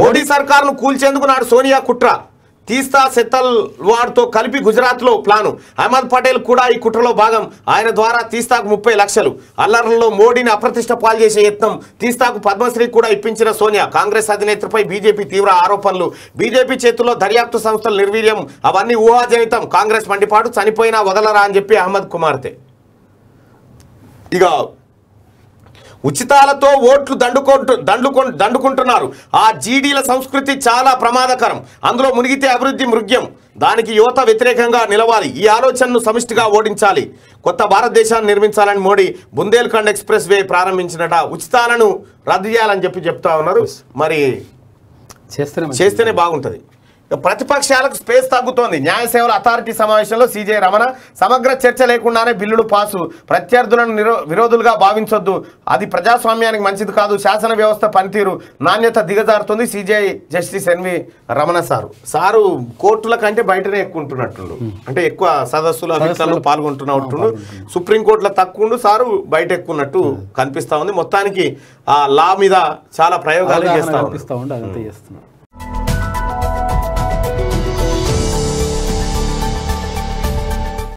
మోడీ సర్కార్ను కూల్చేందుకు నాడు సోనియా కుట్ర తీస్తా సెత్తల్ వాడ్తో కలిపి గుజరాత్లో ప్లాను అహ్మద్ పటేల్ కూడా ఈ కుట్రలో భాగం ఆయన ద్వారా తీస్తాకు ముప్పై లక్షలు అల్లర్లలో మోడీని అప్రతిష్ట పాలు చేసే యత్నం తీస్తాకు పద్మశ్రీ కూడా ఇప్పించిన సోనియా కాంగ్రెస్ అధినేత్రపై బీజేపీ తీవ్ర ఆరోపణలు బీజేపీ చేతుల్లో దర్యాప్తు సంస్థల నిర్వీర్యం అవన్నీ ఊహాజనితం కాంగ్రెస్ మండిపాటు చనిపోయినా వదలరా అని చెప్పి అహ్మద్ కుమార్తె ఇక ఉచితాలతో ఓట్లు దండుకుంటు దండుకు దండుకుంటున్నారు ఆ జీడీల సంస్కృతి చాలా ప్రమాదకరం అందులో మునిగితే అభివృద్ధి మృగ్యం దానికి యువత వ్యతిరేకంగా నిలవాలి ఈ ఆలోచనను సమిష్టిగా ఓడించాలి కొత్త భారతదేశాన్ని నిర్మించాలని మోడీ బుందేల్ఖండ్ ఎక్స్ప్రెస్ వే ప్రారంభించినట ఉచితాలను రద్దు చేయాలని చెప్పి చెప్తా ఉన్నారు మరి చేస్తేనే మంచిది. చేస్తేనే బాగుంటుంది ఇక ప్రతిపక్షాలకు స్పేస్ తగ్గుతోంది న్యాయ సేవల అథారిటీ సమావేశంలో సీజే రమణ సమగ్ర చర్చ లేకుండానే బిల్లులు పాసు ప్రత్యర్థులను నిరో విరోధులుగా భావించొద్దు అది ప్రజాస్వామ్యానికి మంచిది కాదు శాసన వ్యవస్థ పనితీరు నాణ్యత దిగజారుతుంది CJI justice N V Ramana sir sir కోర్టుల కంటే బయటనే ఎక్కువ ఉంటున్నట్టుండు అంటే ఎక్కువ సదస్సులు అభిప్రాయాలు పాల్గొంటున్నట్టుండు సుప్రీంకోర్టులో తక్కువ ఉండు సారు బయట ఎక్కువ ఉన్నట్టు కనిపిస్తా ఉంది మొత్తానికి ఆ లా మీద చాలా ప్రయోగాలు అవగాహన చేస్తా ఉన్నారు కల్పిస్తా ఉండి అదంతా చేస్తున్నారు